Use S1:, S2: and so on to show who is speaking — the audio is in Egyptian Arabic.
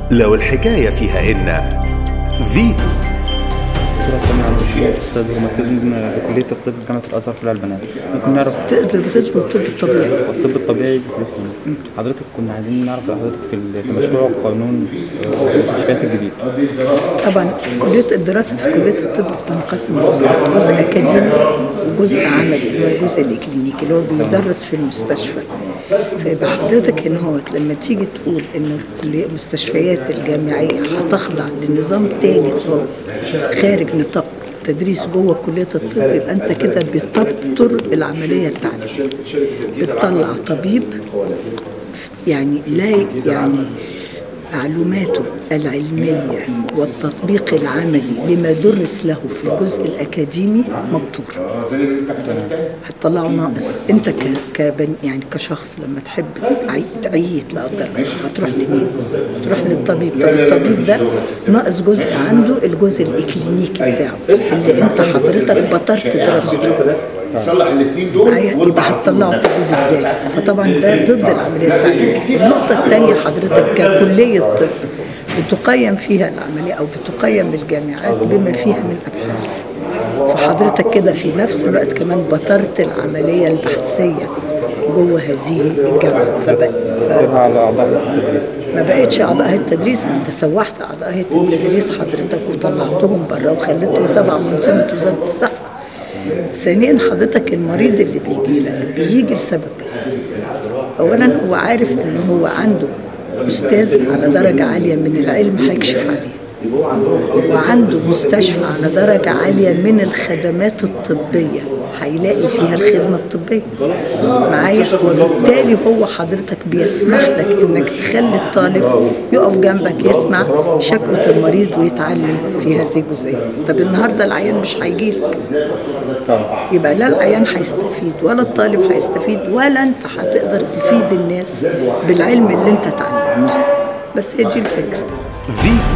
S1: لو الحكاية فيها إن فيتو
S2: دكتور سامي عبد الشهيد استاذ روماتيزم بكليه الطب جامعه الازهر في البنات ممكن نعرف
S3: تقدر بتشبه الطب الطبيعي
S2: الطب الطبيعي بكلية حضرتك كنا عايزين نعرف حضرتك في ال- في مشروع قانون آه، الاستشفاءات الجديد
S3: طبعا كليه الدراسه في كليه الطب بتنقسم لجزئين جزء اكاديمي وجزء عملي اللي هو الجزء الكلينيكي اللي هو بيدرس في المستشفى فيبقى حضرتك هنا هو لما تيجي تقول ان الكلية- المستشفيات الجامعيه هتخضع لنظام تاني خالص خارج نطاق تدريس جوه كليه الطب يبقى انت كده بتبطر العمليه التعليميه بتطلع طبيب يعني لا يعني معلوماته العلمية والتطبيق العملي لما درس له في الجزء الأكاديمي مبتور هتطلعه ناقص أنت ك كبن يعني كشخص لما تحب تعي- تعيط لا قدر الله هتروح لمين؟ هتروح للطبيب طب الطبيب ده ناقص جزء عنده الجزء الإكلينيكي بتاعه اللي أنت حضرتك بطرت دراسته
S4: صلح الاثنين دول
S3: معايا يبقى هتطلعوا طبيب ازاي فطبعا ده ضد العمليه التعليميه النقطه الثانيه حضرتك ككليه طب بتقيم فيها العمليه او بتقيم الجامعات بما فيها من ابحاث فحضرتك كده في نفس الوقت كمان بطرت العمليه البحثيه جوه هذه الجامعه فبقى
S2: تاثيرها على اعضاء التدريس
S3: ما بقتش اعضاء هيئه التدريس ما انت سوحت اعضاء هيئه التدريس حضرتك وطلعتهم بره وخليتهم تبع منظومه وزاره الصحه ثانيا حضرتك المريض اللي بيجي لك بيجي لسبب اولا هو عارف ان هو عنده استاذ على درجه عاليه من العلم هيكشف عليه وعنده مستشفى على درجة عالية من الخدمات الطبية هيلاقي فيها الخدمة الطبية معايا وبالتالي هو حضرتك بيسمح لك انك تخلي الطالب يقف جنبك يسمع شكوى المريض ويتعلم في هذه الجزئية طب النهاردة العيان مش هيجيلك يبقى لا العيان هيستفيد ولا الطالب هيستفيد ولا انت هتقدر تفيد الناس بالعلم اللي انت اتعلمته بس هي دي الفكره
S1: فيتو